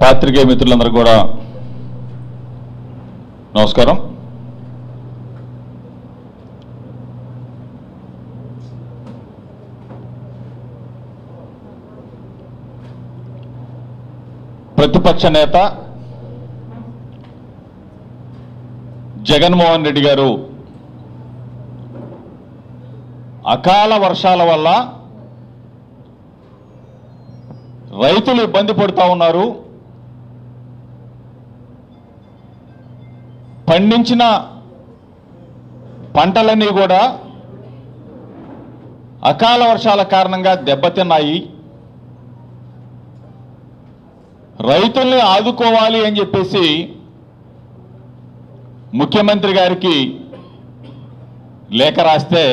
పాత్రికేయ మిత్రులందరూ కూడా నమస్కారం ప్రతిపక్ష నేత జగన్మోహన్ రెడ్డి గారు అకాల వర్షాల వల్ల రైతులు ఇబ్బంది పడుతూ ఉన్నారు పండించిన పంటలన్నీ కూడా అకాల వర్షాల కారణంగా దెబ్బతిన్నాయి రైతుల్ని ఆదుకోవాలి అని చెప్పేసి ముఖ్యమంత్రి గారికి లేఖ రాస్తే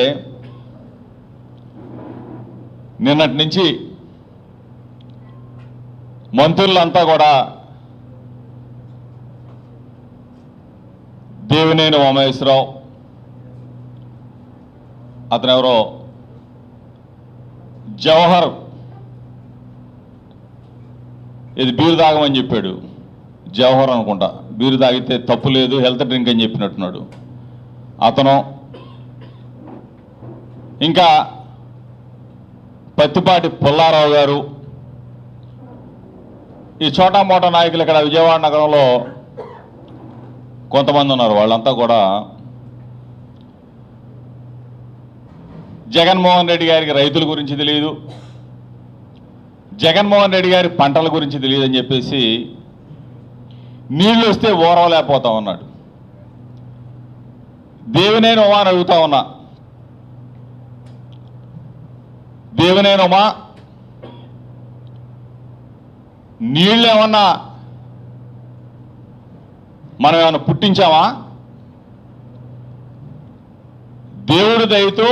నిన్నటి నుంచి మంత్రులంతా కూడా దేవినేని ఉమేశ్వరరావు అతను ఎవరో జవహర్ ఇది బీరు తాగమని చెప్పాడు జవహర్ అనుకుంటా బీరు తాగితే తప్పు లేదు హెల్త్ డ్రింక్ అని చెప్పినట్టున్నాడు అతను ఇంకా పత్తిపాటి పుల్లారావు గారు ఈ చోటా మోటా నాయకులు ఇక్కడ విజయవాడ నగరంలో కొంతమంది ఉన్నారు వాళ్ళంతా కూడా జగన్మోహన్ రెడ్డి గారికి రైతుల గురించి తెలియదు జగన్మోహన్ రెడ్డి గారి పంటల గురించి తెలియదు అని చెప్పేసి నీళ్లు వస్తే ఓరవలేకపోతా ఉన్నాడు దేవినేని ఉమా అని అడుగుతా ఉన్నా దేవినేని ఉమా నీళ్ళు ఏమన్నా మనం ఏమైనా పుట్టించామా దేవుడి దయతో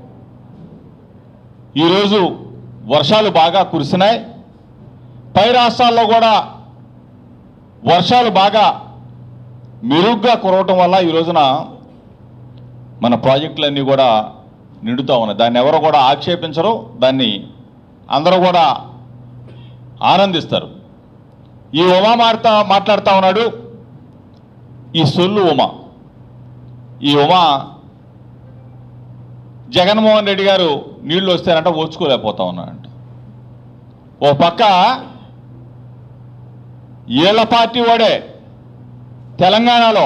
ఈరోజు వర్షాలు బాగా కురిసినాయి పై రాష్ట్రాల్లో కూడా వర్షాలు బాగా మెరుగ్గా కురవటం వల్ల ఈ రోజున మన ప్రాజెక్టులన్నీ కూడా నిండుతూ ఉన్నాయి దాన్ని ఎవరు కూడా ఆక్షేపించరు దాన్ని అందరూ కూడా ఆనందిస్తారు ఈ ఉమా మాడతా మాట్లాడుతూ ఉన్నాడు ఈ సొల్లు ఉమా ఈ ఉమా జగన్మోహన్ రెడ్డి గారు నీళ్లు వస్తేనంట ఓర్చుకోలేకపోతా ఉన్నాడంట ఓ పక్క ఏళ్ల పార్టీ వాడే తెలంగాణలో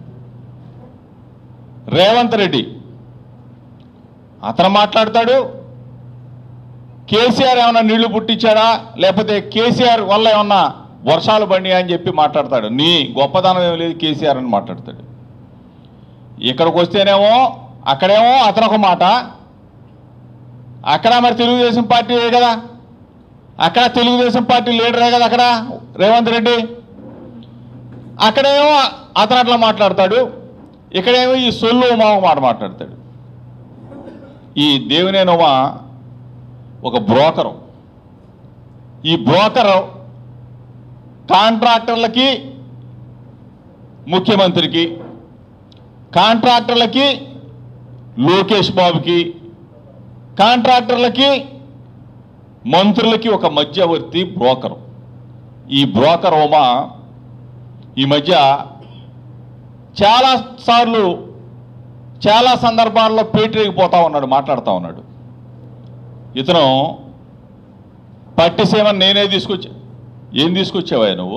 రేవంత్ రెడ్డి అతను మాట్లాడతాడు కేసీఆర్ ఏమన్నా నీళ్లు పుట్టించాడా లేకపోతే కేసీఆర్ వల్ల ఏమన్నా వర్షాలు పడినాయా అని చెప్పి మాట్లాడతాడు నీ గొప్పదనం ఏం లేదు కేసీఆర్ అని మాట్లాడతాడు ఇక్కడికి వస్తేనేమో అక్కడేమో అతను ఒక మాట అక్కడ మరి తెలుగుదేశం పార్టీ కదా అక్కడ తెలుగుదేశం పార్టీ లీడరే కదా అక్కడ రేవంత్ రెడ్డి అక్కడేమో అతను అట్లా మాట్లాడతాడు ఇక్కడేమో ఈ సొల్లు ఉమా ఒక మాట మాట్లాడతాడు ఈ దేవినేని ఉమా ఒక బ్రోకరు ఈ బ్రోకరు కాంట్రాక్టర్లకి ముఖ్యమంత్రికి కాంట్రాక్టర్లకి లోకేష్ బాబుకి కాంట్రాక్టర్లకి మంత్రులకి ఒక మధ్యవర్తి బ్రోకరు ఈ బ్రోకర్ ఉమా ఈ మధ్య చాలా సార్లు చాలా సందర్భాల్లో పేటరేగిపోతా ఉన్నాడు మాట్లాడుతూ ఉన్నాడు ఇతను పట్టిసేమని నేనే తీసుకొచ్చా ఏం తీసుకొచ్చావా నువ్వు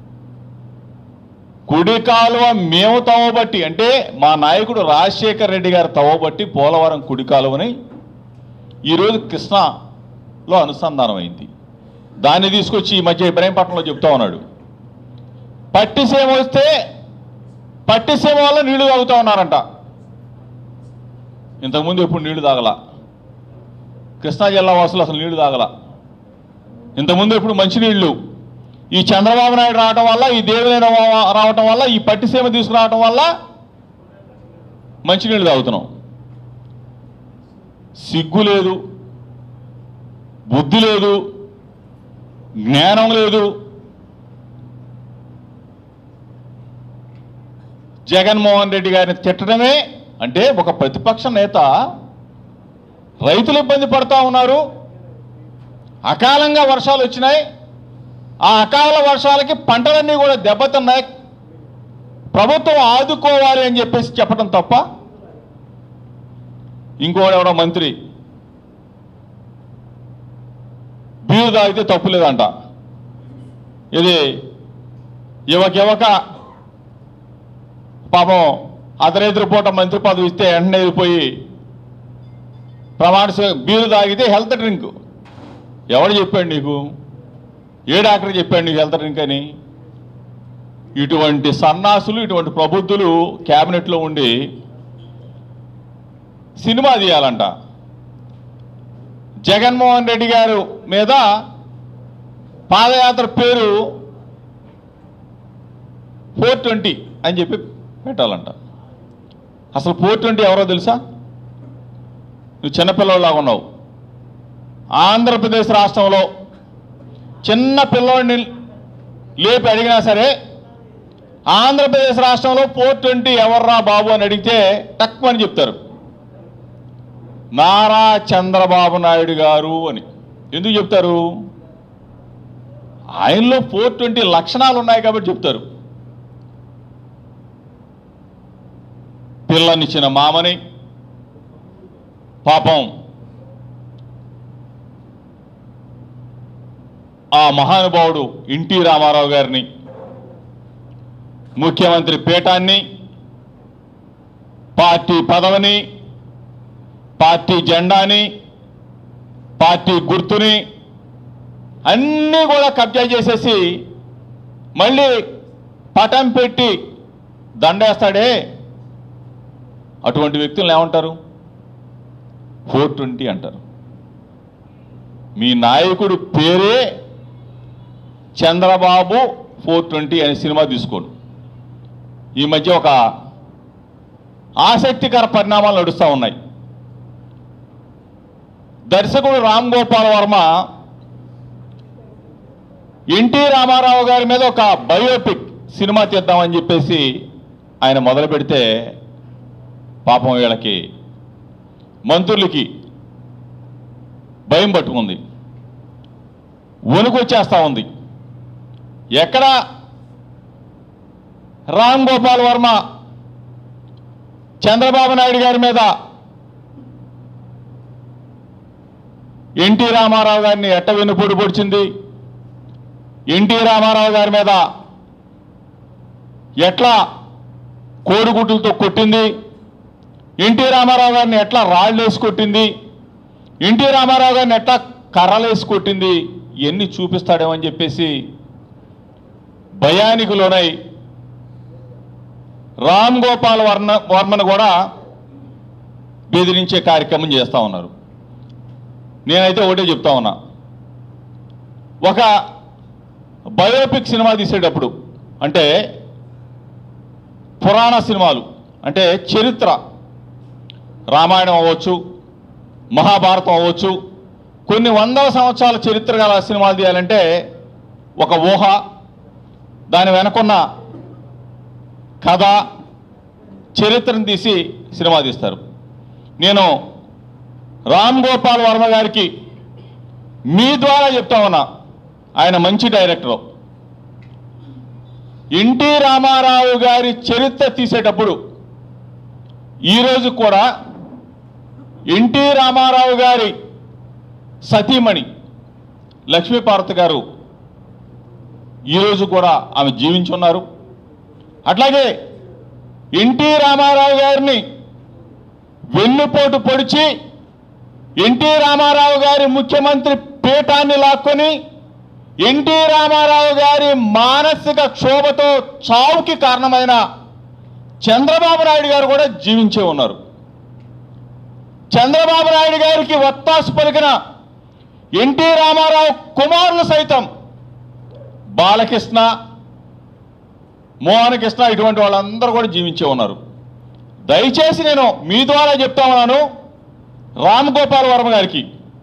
కుడి కాలువ మేము తవ్వబట్టి అంటే మా నాయకుడు రాజశేఖర్ రెడ్డి గారు తవ్వబట్టి పోలవరం కుడి కాలువని ఈరోజు కృష్ణాలో అనుసంధానం అయింది దాన్ని తీసుకొచ్చి ఈ మధ్య ఇబ్రాహీంపట్నంలో చెప్తా ఉన్నాడు పట్టిసీమ వస్తే పట్టిసీమ వల్ల నీళ్లు తాగుతా ఉన్నారంట ఇంతకుముందు ఎప్పుడు నీళ్లు తాగల కృష్ణా జిల్లా వాసులు అసలు నీళ్లు తాగల ఇంతకుముందు ఎప్పుడు మంచినీళ్ళు ఈ చంద్రబాబు నాయుడు రావటం వల్ల ఈ దేవినేని ఉమా రావటం వల్ల ఈ పట్టిసీమ తీసుకురావటం వల్ల మంచినీళ్ళు తాగుతున్నాం సిగ్గు లేదు బుద్ధి లేదు జ్ఞానం లేదు జగన్మోహన్ రెడ్డి గారిని తిట్టడమే అంటే ఒక ప్రతిపక్ష నేత రైతులు ఇబ్బంది పడతా ఉన్నారు అకాలంగా వర్షాలు వచ్చినాయి ఆ అకాల వర్షాలకి పంటలన్నీ కూడా దెబ్బతిన్నాయి ప్రభుత్వం ఆదుకోవాలి అని చెప్పేసి చెప్పడం తప్ప ఇంకోడు ఎవడో మంత్రి బీరు తాగితే తప్పు లేదంట ఇది యువక పాపం అతనేతురు పూట మంత్రి పదవి ఇస్తే వెంటనే వెళ్ళిపోయి ప్రమాణ స్వీ- బీరు తాగితే హెల్త్ డ్రింక్ ఎవడు చెప్పాడు నీకు ఏ డాక్టర్ చెప్పాడు నీకు హెల్త్ డ్రింక్ అని ఇటువంటి సన్నాసులు ఇటువంటి ప్రబుద్ధులు క్యాబినెట్లో ఉండి సినిమా తీయాలంట జగన్మోహన్ రెడ్డి గారు మీద పాదయాత్ర పేరు ఫోర్ ట్వంటీ అని చెప్పి పెట్టాలంట అసలు ఫోర్ ట్వంటీ ఎవరో తెలుసా నువ్వు చిన్నపిల్లలాగా ఉన్నావు ఆంధ్రప్రదేశ్ రాష్ట్రంలో చిన్న పిల్లోడిని లేపి అడిగినా సరే ఆంధ్రప్రదేశ్ రాష్ట్రంలో ఫోర్ ట్వంటీ ఎవర్రా బాబు అని అడిగితే తక్కువ అని చెప్తారు నారా చంద్రబాబు నాయుడు గారు అని ఎందుకు చెప్తారు ఆయనలో ఫోర్ ట్వంటీ లక్షణాలు ఉన్నాయి కాబట్టి చెప్తారు పిల్లనిచ్చిన మామని పాపం ఆ మహానుభావుడు ఎన్టీ రామారావు గారిని ముఖ్యమంత్రి పీఠాన్ని పార్టీ పదవిని పార్టీ జెండాని పార్టీ గుర్తుని అన్నీ కూడా కబ్జా చేసేసి మళ్ళీ పటం పెట్టి దండేస్తాడే అటువంటి వ్యక్తులను ఏమంటారు ఫోర్ ట్వంటీ అంటారు మీ నాయకుడు పేరే చంద్రబాబు ఫోర్ ట్వంటీ అనే సినిమా తీసుకోండి ఈ మధ్య ఒక ఆసక్తికర పరిణామాలు నడుస్తూ ఉన్నాయి దర్శకుడు రామ్ గోపాల్ వర్మ ఎన్టీ రామారావు గారి మీద ఒక బయోపిక్ సినిమా తీద్దామని చెప్పేసి ఆయన మొదలు పెడితే పాపం వీళ్ళకి మంత్రులకి భయం పట్టుకుంది వణుకు వచ్చేస్తా ఉంది ఎక్కడ రామ్ గోపాల్ వర్మ చంద్రబాబు నాయుడు గారి మీద ఎన్టీ రామారావు గారిని ఎట్ట వెన్నుపోటు పొడిచింది ఎన్టీ రామారావు గారి మీద ఎట్లా కోడిగుడ్డులతో కొట్టింది ఎన్టీ రామారావు గారిని ఎట్లా రాళ్ళు వేసి కొట్టింది ఎన్టీ రామారావు గారిని ఎట్లా కర్రలేసి కొట్టింది ఇవన్నీ చూపిస్తాడేమని చెప్పేసి భయానికి లోనై రామ్ గోపాల్ వర్మ వర్మను కూడా బెదిరించే కార్యక్రమం చేస్తూ ఉన్నారు నేనైతే ఒకటే చెప్తా ఉన్నా ఒక బయోపిక్ సినిమా తీసేటప్పుడు అంటే పురాణ సినిమాలు అంటే చరిత్ర రామాయణం అవ్వచ్చు మహాభారతం అవ్వచ్చు కొన్ని వందల సంవత్సరాల చరిత్ర గల సినిమాలు తీయాలంటే ఒక ఊహ దాని వెనకున్న కథ చరిత్రను తీసి సినిమా తీస్తారు నేను రామ్ గోపాల్ వర్మ గారికి మీ ద్వారా చెప్తా ఉన్నా ఆయన మంచి డైరెక్టర్ ఎన్టీ రామారావు గారి చరిత్ర తీసేటప్పుడు ఈరోజు కూడా ఎన్టీ రామారావు గారి సతీమణి లక్ష్మీపార్వతి గారు ఈరోజు కూడా ఆమె జీవించి ఉన్నారు అట్లాగే ఎన్టీ రామారావు గారిని వెన్నుపోటు పొడిచి ఎన్టీ రామారావు గారి ముఖ్యమంత్రి పీఠాన్ని లాక్కొని ఎన్టీ రామారావు గారి మానసిక క్షోభతో చావుకి కారణమైన చంద్రబాబు నాయుడు గారు కూడా జీవించే ఉన్నారు చంద్రబాబు నాయుడు గారికి వత్తాసు పలికిన ఎన్టీ రామారావు కుమారులు సైతం బాలకృష్ణ మోహన కృష్ణ ఇటువంటి వాళ్ళందరూ కూడా జీవించే ఉన్నారు దయచేసి నేను మీ ద్వారా చెప్తా ఉన్నాను రామ్ గోపాల్ వర్మ గారికి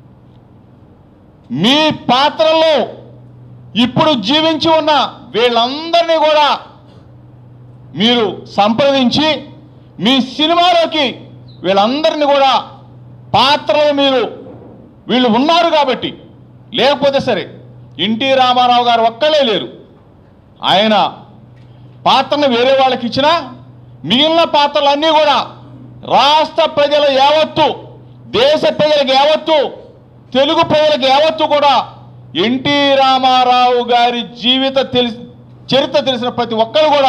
మీ పాత్రలో ఇప్పుడు జీవించి ఉన్న వీళ్ళందరినీ కూడా మీరు సంప్రదించి మీ సినిమాలోకి వీళ్ళందరినీ కూడా పాత్రలో మీరు వీళ్ళు ఉన్నారు కాబట్టి లేకపోతే సరే ఎన్టీ రామారావు గారు ఒక్కలే లేరు ఆయన పాత్రను వేరే వాళ్ళకి ఇచ్చినా మిగిలిన పాత్రలన్నీ కూడా రాష్ట్ర ప్రజల యావత్తు దేశ ప్రజలకు యావత్తు తెలుగు ప్రజలకు యావత్తు కూడా ఎన్టీ రామారావు గారి జీవిత తెలిసి చరిత్ర తెలిసిన ప్రతి ఒక్కరు కూడా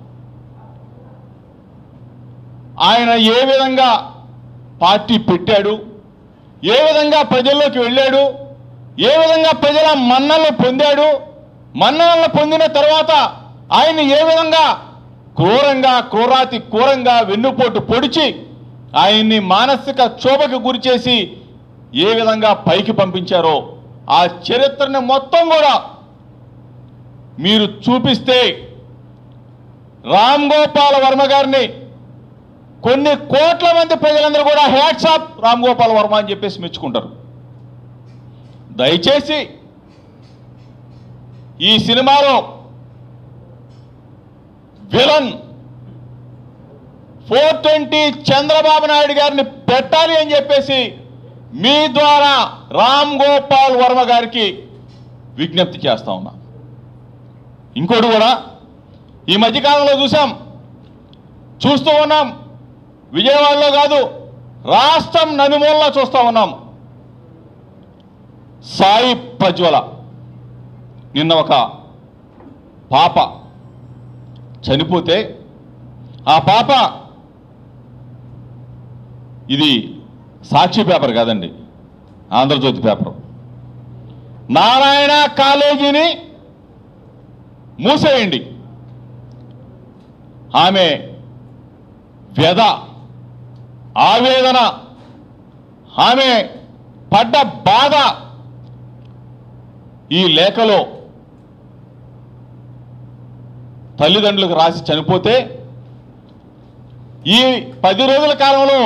ఆయన ఏ విధంగా పార్టీ పెట్టాడు ఏ విధంగా ప్రజల్లోకి వెళ్ళాడు ఏ విధంగా ప్రజల మన్నలను పొందాడు మన్ననలను పొందిన తర్వాత ఆయన ఏ విధంగా క్రూరంగా క్రూరాతి క్రూరంగా వెన్నుపోటు పొడిచి ఆయన్ని మానసిక క్షోభకు గురి చేసి ఏ విధంగా పైకి పంపించారో ఆ చరిత్రని మొత్తం కూడా మీరు చూపిస్తే రామ్ గోపాల్ వర్మ గారిని కొన్ని కోట్ల మంది ప్రజలందరూ కూడా హ్యాట్సాప్ రామ్ గోపాల్ వర్మ అని చెప్పేసి మెచ్చుకుంటారు దయచేసి ఈ సినిమాలో villain four twenty Chandrababu Naidu గారిని పెట్టాలి అని చెప్పేసి మీ ద్వారా రామ్ గోపాల్ వర్మ గారికి విజ్ఞప్తి చేస్తా ఉన్నా ఇంకోటి కూడా ఈ మధ్యకాలంలో చూసాం చూస్తూ ఉన్నాం విజయవాడలో కాదు రాష్ట్రం నలుమూలలో చూస్తూ ఉన్నాం సాయి ప్రజ్వల నిన్న ఒక పాప చనిపోతే ఆ పాప ఇది సాక్షి పేపర్ కాదండి ఆంధ్రజ్యోతి పేపర్ నారాయణ కాలేజీని మూసేయండి ఆమె వ్యధ ఆవేదన ఆమె పడ్డ బాధ ఈ లేఖలో తల్లిదండ్రులకు రాసి చనిపోతే ఈ పది రోజుల కాలంలో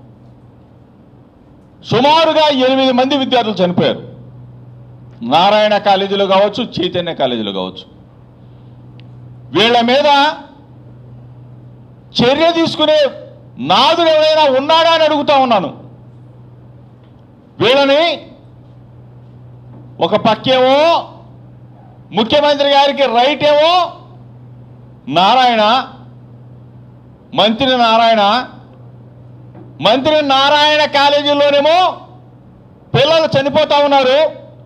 సుమారుగా ఎనిమిది మంది విద్యార్థులు చనిపోయారు నారాయణ కాలేజీలో కావచ్చు చైతన్య కాలేజీలో కావచ్చు వీళ్ళ మీద చర్య తీసుకునే నాదుడు ఎవరైనా ఉన్నాడా అని అడుగుతా ఉన్నాను వీళ్ళని ఒక పక్కేమో ముఖ్యమంత్రి గారికి రైట్ ఏమో నారాయణ మంత్రి నారాయణ మంత్రి నారాయణ కాలేజీలోనేమో పిల్లలు చనిపోతా ఉన్నారు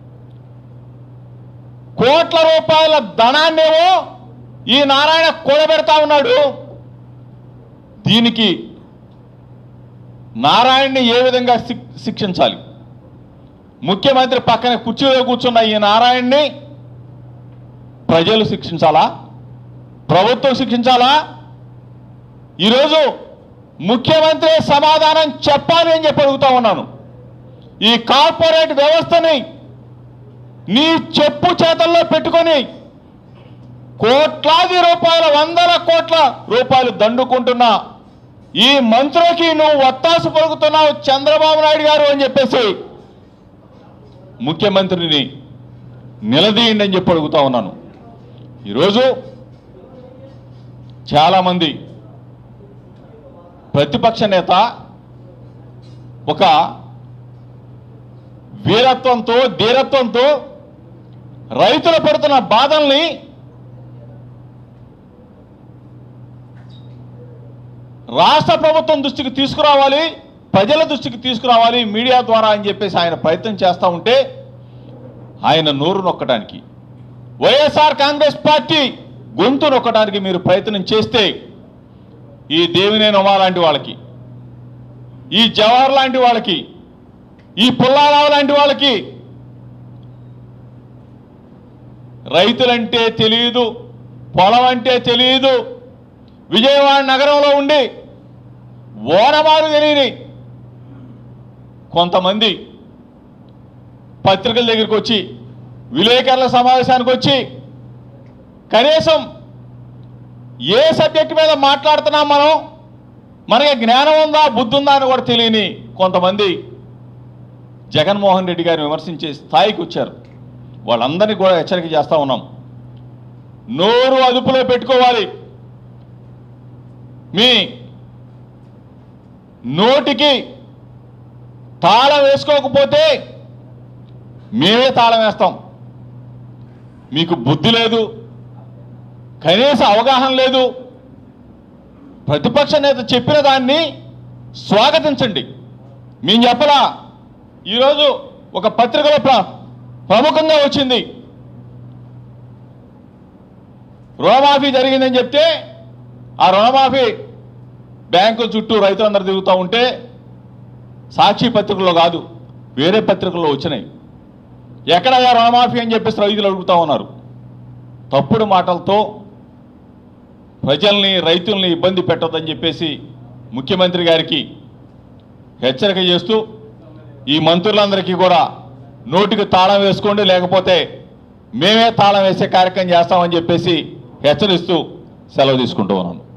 కోట్ల రూపాయల ధనాన్నేమో ఈ నారాయణ కూడబెడతా ఉన్నాడు దీనికి నారాయణని ఏ విధంగా శిక్- శిక్షించాలి ముఖ్యమంత్రి పక్కన కుర్చీలో కూర్చున్న ఈ నారాయణని ప్రజలు శిక్షించాలా ప్రభుత్వం శిక్షించాలా ఈరోజు ముఖ్యమంత్రి సమాధానం చెప్పాలి అని చెప్పి అడుగుతా ఉన్నాను ఈ కార్పొరేట్ వ్యవస్థని నీ చెప్పు చేతల్లో పెట్టుకొని కోట్లాది రూపాయల వందల కోట్ల రూపాయలు దండుకుంటున్న ఈ మంత్రులకి నువ్వు ఒత్తాసు పలుకుతున్నావు చంద్రబాబు నాయుడు గారు అని చెప్పేసి ముఖ్యమంత్రిని నిలదీయండి అని చెప్పి అడుగుతా ఉన్నాను ఈరోజు చాలామంది ప్రతిపక్ష నేత ఒక వీరత్వంతో ధీరత్వంతో రైతులు పడుతున్న బాధల్ని రాష్ట్ర ప్రభుత్వం దృష్టికి తీసుకురావాలి ప్రజల దృష్టికి తీసుకురావాలి మీడియా ద్వారా అని చెప్పేసి ఆయన ప్రయత్నం చేస్తూ ఉంటే ఆయన నోరు నొక్కడానికి వైఎస్ఆర్ కాంగ్రెస్ పార్టీ గొంతు నొక్కడానికి మీరు ప్రయత్నం చేస్తే ఈ దేవినేని ఉమా లాంటి వాళ్ళకి ఈ జవహర్ లాంటి వాళ్ళకి ఈ పుల్లారావు లాంటి వాళ్ళకి రైతులంటే తెలియదు పొలం అంటే తెలియదు విజయవాడ నగరంలో ఉండి ఓనమారు తెలియని కొంతమంది పత్రికల దగ్గరికి వచ్చి విలేకరుల సమావేశానికి వచ్చి కనీసం ఏ సబ్జెక్ట్ మీద మాట్లాడుతున్నాం మనం మనకి జ్ఞానం ఉందా బుద్ధి ఉందా అని కూడా తెలియని కొంతమంది జగన్మోహన్ రెడ్డి గారిని విమర్శించే స్థాయికి వచ్చారు వాళ్ళందరినీ కూడా హెచ్చరిక చేస్తా ఉన్నాం నోరు అదుపులో పెట్టుకోవాలి మీ నోటికి తాళం వేసుకోకపోతే మేమే తాళం వేస్తాం మీకు బుద్ధి లేదు కనీస అవగాహన లేదు ప్రతిపక్ష నేత చెప్పిన దాన్ని స్వాగతించండి మేము చెప్పలా ఈరోజు ఒక పత్రికలో ప్ర- ప్రముఖంగా వచ్చింది రుణమాఫీ జరిగిందని చెప్తే ఆ రుణమాఫీ బ్యాంకుల చుట్టూ రైతులందరూ తిరుగుతూ ఉంటే సాక్షి పత్రికల్లో కాదు వేరే పత్రికల్లో వచ్చినాయి ఎక్కడయ్యా రుణమాఫీ అని చెప్పేసి రైతులు అడుగుతా ఉన్నారు తప్పుడు మాటలతో ప్రజల్ని రైతుల్ని ఇబ్బంది పెట్టొద్దని చెప్పేసి ముఖ్యమంత్రి గారికి హెచ్చరిక చేస్తూ ఈ మంత్రులందరికీ కూడా నోటికి తాళం వేసుకోండి లేకపోతే మేమే తాళం వేసే కార్యక్రమం చేస్తామని చెప్పేసి హెచ్చరిస్తూ సెలవు తీసుకుంటూ ఉన్నాను